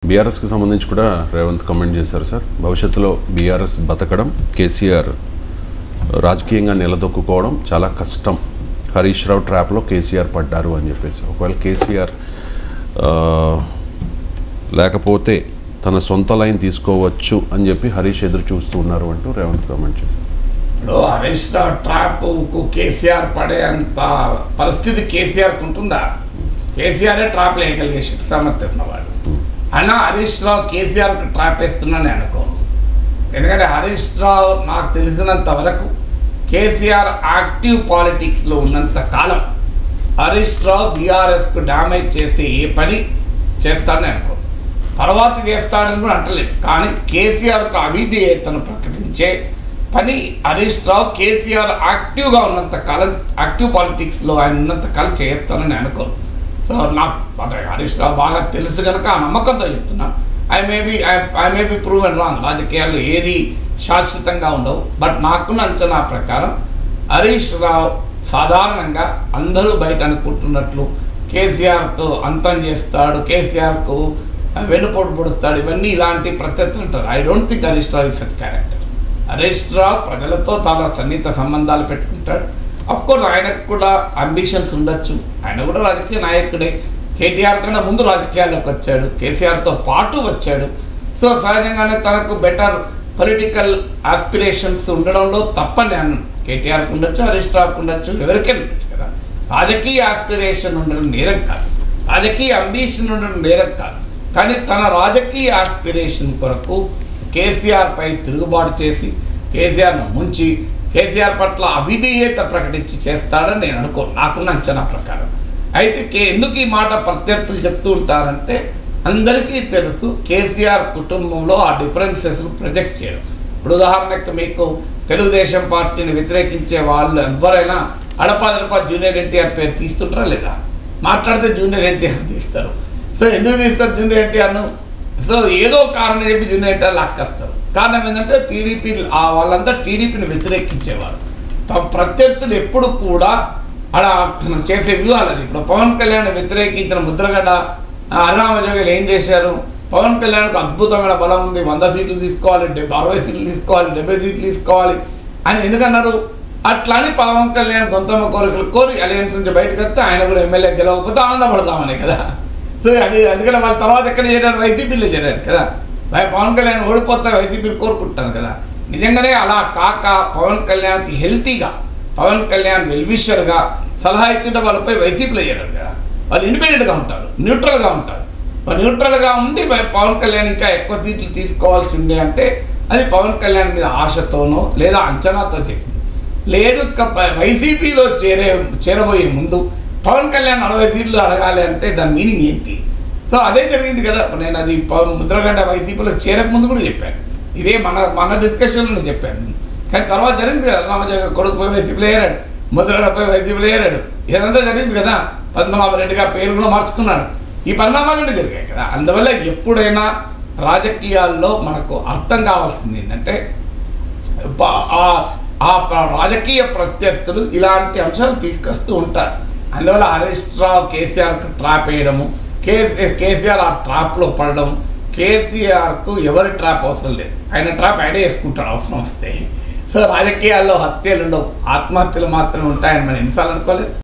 బీఆర్ఎస్కి సంబంధించి కూడా రేవంత్ కమెంట్ చేశారు సార్ భవిష్యత్తులో బీఆర్ఎస్ బతకడం కేసీఆర్ రాజకీయంగా నిలదొక్కుకోవడం చాలా కష్టం హరీష్ రావు ట్రాప్లో కేసీఆర్ పడ్డారు అని చెప్పేసి ఒకవేళ కేసీఆర్ ఆ, లేకపోతే తన సొంత లైన్ తీసుకోవచ్చు అని చెప్పి హరీష్ ఎదురు చూస్తూ ఉన్నారు అంటూ రేవంత్ కామెంట్ చేశారు ఇప్పుడు హరీష్ రావు ట్రాప్కు కేసీఆర్ పడే అంత పరిస్థితి కేసీఆర్కి ఉంటుందా కేసీఆరే ట్రాప్ వేయగలిగే శక్తి సామర్థ్యం ఉన్నవాడు అయినా హరీష్ రావు కేసీఆర్కి ట్రాప్ వేస్తున్నానని అనుకోను ఎందుకంటే హరీష్ రావు నాకు తెలిసినంత వరకు కేసీఆర్ యాక్టివ్ పాలిటిక్స్లో ఉన్నంత కాలం హరీష్ రావు బీఆర్ఎస్కు డ్యామేజ్ చేసే ఏ పని చేస్తాడని అనుకో తర్వాత చేస్తాడని కూడా అంటలేదు కానీ కేసీఆర్కు అవిధేయతను ప్రకటించే పని హరీష్ రావు కేసీఆర్ యాక్టివ్గా ఉన్నంత కాలం యాక్టివ్ పాలిటిక్స్లో ఆయన ఉన్నంత కాలం చేస్తానని అనుకోను సో నాకు అంటే హరీష్ రావు బాగా తెలుసు కనుక ఆ నమ్మకంతో చెప్తున్నా I may be I may be prove and wrong రాజకీయాల్లో ఏది శాశ్వతంగా ఉండవు బట్ నాకున్న అంచనా ప్రకారం హరీష్ రావు సాధారణంగా అందరూ బయట అనుకుంటున్నట్లు కేసీఆర్కు అంతం చేస్తాడు కేసీఆర్కు వెన్నుపోటు పొడుస్తాడు ఇవన్నీ ఇలాంటి ప్రత్యర్థులు అంటారు I don't think Harish Rao is such character Harish Rao ప్రజలతో చాలా సన్నిహిత సంబంధాలు పెట్టుకుంటాడు అఫ్ కోర్స్ ఆయనకు కూడా అంబిషన్స్ ఉండొచ్చు ఆయన కూడా రాజకీయ నాయకుడే కేటీఆర్ కన్నా ముందు రాజకీయాల్లోకి వచ్చాడు కేసీఆర్తో పాటు వచ్చాడు సో సహజంగానే తనకు బెటర్ పొలిటికల్ ఆస్పిరేషన్స్ ఉండడంలో తప్పని నేను కేటీఆర్కి ఉండొచ్చు హరీష్ రావుకి ఉండొచ్చు ఎవరికైనా ఉండొచ్చు కదా రాజకీయ ఆస్పిరేషన్ ఉండడం నేరం కాదు రాజకీయ అంబిషన్ ఉండడం నేరం కాదు కానీ తన రాజకీయ ఆస్పిరేషన్ కొరకు కేసీఆర్ పై తిరుగుబాటు చేసి కేసీఆర్ను ముంచి కేసీఆర్ పట్ల అవిధేయత ప్రకటించి చేస్తాడని నేను అనుకోను నాకున్న అంచనా ప్రకారం అయితే కే ఎందుకు ఈ మాట ప్రత్యర్థులు చెప్తూ ఉంటారంటే అందరికీ తెలుసు కేసీఆర్ కుటుంబంలో ఆ డిఫరెన్సెస్ను ప్రొజెక్ట్ చేయడం ఇప్పుడు ఉదాహరణకు మీకు తెలుగుదేశం పార్టీని వ్యతిరేకించే వాళ్ళు ఎవరైనా అడపాదడపా జూనియర్ ఎన్టీఆర్ పేరు తీస్తుంటారా లేదా మాట్లాడితే జూనియర్ ఎన్టీఆర్ తీస్తారు సో ఎందుకు తీస్తారు జూనియర్ ఎన్టీఆర్ను సో ఏదో కారణం చెప్పి జూనియర్ ఎన్టీఆర్ లాక్కేస్తారు కారణం ఏంటంటే టీడీపీ ఆ వాళ్ళంతా టీడీపీని వ్యతిరేకించేవారు తమ ప్రత్యర్థులు ఎప్పుడు కూడా అలా చేసే వ్యూహాలు అది ఇప్పుడు పవన్ కళ్యాణ్ వ్యతిరేకించిన ముద్రగడ్డ అరుణామజోగులు ఏం చేశారు పవన్ కళ్యాణ్కు అద్భుతమైన బలం ఉంది వంద సీట్లు తీసుకోవాలి డెబ్బై అరవై సీట్లు తీసుకోవాలి డెబ్బై సీట్లు తీసుకోవాలి అని ఎందుకన్నారు అట్లా అని పవన్ కళ్యాణ్ గొంతమ్మ కోరికలు కోరి అలయన్స్ నుంచి బయటకు వస్తే ఆయన కూడా ఎమ్మెల్యే గెలవకపోతే ఆనందపడతామని కదా సో అది అందుకని వాళ్ళ తర్వాత ఎక్కడ చేరాడు వైసీపీలో చేరాడు కదా భయ పవన్ కళ్యాణ్ ఓడిపోతే వైసీపీని కోరుకుంటాను కదా నిజంగానే అలా కాక పవన్ కళ్యాణ్కి హెల్తీగా పవన్ కళ్యాణ్ వెల్విషర్గా సలహా ఇచ్చింటే వాళ్ళపై వైసీపీలో చేరారు కదా వాళ్ళు ఇండిపెండెంట్గా ఉంటారు న్యూట్రల్గా ఉంటారు వాళ్ళు న్యూట్రల్గా ఉండి వై- పవన్ కళ్యాణ్ ఇంకా ఎక్కువ సీట్లు తీసుకోవాల్సి ఉండే అంటే అది పవన్ కళ్యాణ్ మీద ఆశతోనో లేదా అంచనాతో చేసింది లేదు ఇక ప- వైసీపీలో చేరే చేరబోయే ముందు పవన్ కళ్యాణ్ అరవై సీట్లు అడగాలి అంటే దాని మీనింగ్ ఏంటి సో అదే జరిగింది కదా నేను అది పవన్ ముద్రగడ్డ వైసీపీలో చేరక ముందు కూడా చెప్పాను ఇదే మన మన డిస్కషన్లో చెప్పాను కానీ తర్వాత జరిగింది కదా రామజగ కొడుకుపై వైసీపీలో ఏరాడు ముద్రగడ్డపై వైసీపీలో ఏరాడు ఇదంతా జరిగింది కదా పద్మనాభరెడ్డిగా పేరు కూడా మార్చుకున్నాడు ఈ పరిణామాలు జరిగాయి కదా అందువల్ల ఎప్పుడైనా రాజకీయాల్లో మనకు అర్థం కావాల్సింది ఏంటంటే ప- ఆ- ఆ ప్ర- రాజకీయ ప్రత్యర్థులు ఇలాంటి అంశాలు తీసుకొస్తూ ఉంటారు అందువల్ల హరీష్ రావు కేసీఆర్కు ట్రాప్ వేయడము కేసీ కేసీఆర్ ఆ ట్రాప్లో పడడం కేసీఆర్కు ఎవరి ట్రాప్ అవసరం లేదు ఆయన ట్రాప్ ఆయనే వేసుకుంటాడు అవసరం వస్తే సో రాజకీయాల్లో హత్యలు ఉండవు ఆత్మహత్యలు మాత్రమే ఉంటాయని మనం ఎన్నిసార్లు అనుకోలేదు